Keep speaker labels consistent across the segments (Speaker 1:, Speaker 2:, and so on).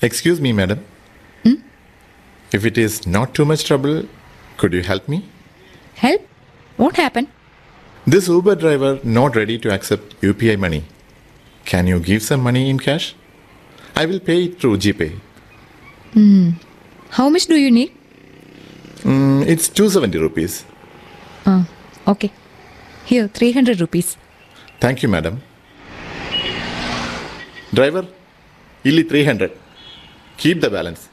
Speaker 1: Excuse me, madam. If it is not too much trouble, could you help me?
Speaker 2: Help? What happened?
Speaker 1: This Uber driver not ready to accept UPI money. Can you give some money in cash? I will pay it through GPay.
Speaker 2: How much do you need?
Speaker 1: Mm, it's 270 rupees.
Speaker 2: Uh, okay. Here, 300 rupees.
Speaker 1: Thank you, madam. Driver, illi 300. Keep the balance.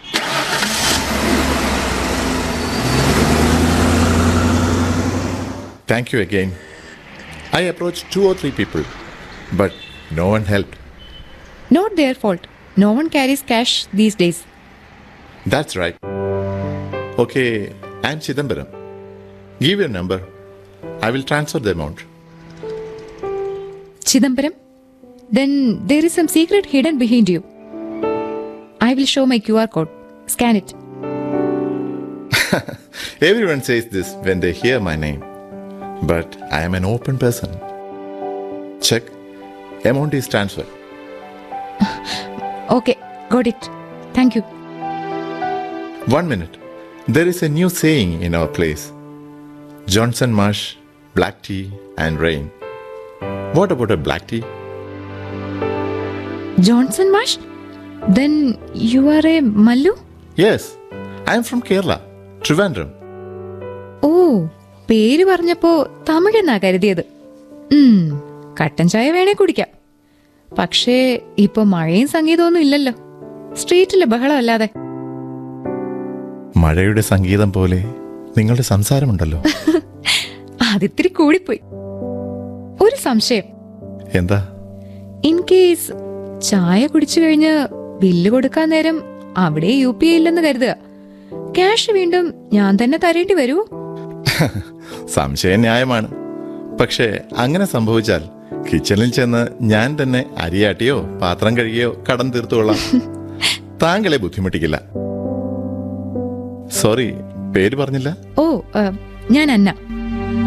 Speaker 1: Thank you again. I approached two or three people, but no one helped.
Speaker 2: Not their fault. No one carries cash these days.
Speaker 1: That's right. Okay, I'm Chidambaram. Give your number. I will transfer the amount.
Speaker 2: Chidambaram? Then there is some secret hidden behind you. I will show my QR code. Scan it.
Speaker 1: Everyone says this when they hear my name. But I am an open person. Check. Amount is transferred.
Speaker 2: Okay, got it. Thank you.
Speaker 1: One minute. There is a new saying in our place Johnson Marsh, black tea, and rain. What about a black tea?
Speaker 2: Johnson Marsh? Then you are a Mallu?
Speaker 1: Yes, I am from Kerala, Trivandrum.
Speaker 2: ഓ പേര് പറഞ്ഞപ്പോ തമിഴെന്നാ കരുതിയത് ഉം കട്ടൻ ചായ വേണേ കുടിക്കാം പക്ഷേ ഇപ്പൊ മഴയും സംഗീതമൊന്നും ഇല്ലല്ലോ സ്ട്രീറ്റിലെ ബഹളമല്ലാതെ
Speaker 1: മഴയുടെ സംഗീതം പോലെ നിങ്ങളുടെ സംസാരമുണ്ടല്ലോ
Speaker 2: അതിത്തിരി കൂടിപ്പോയി ഒരു സംശയം
Speaker 1: എന്താ
Speaker 2: ഇൻ കേസ് ചായ കുടിച്ചു കഴിഞ്ഞ് ബില്ല് കൊടുക്കാൻ നേരം അവിടെ യു പി ഐ ഇല്ലെന്ന് കരുതുക ക്യാഷ് വീണ്ടും ഞാൻ തന്നെ തരേണ്ടി വരുമോ
Speaker 1: സംശയം ന്യായമാണ് പക്ഷേ അങ്ങനെ സംഭവിച്ചാൽ കിച്ചണിൽ ചെന്ന് ഞാൻ തന്നെ അരിയാട്ടിയോ പാത്രം കഴുകിയോ കടം തീർത്തുകൊള്ളാം താങ്കളെ ബുദ്ധിമുട്ടിക്കില്ല സോറി പേര് പറഞ്ഞില്ല
Speaker 2: ഓ ആ, ഞാൻ അന്ന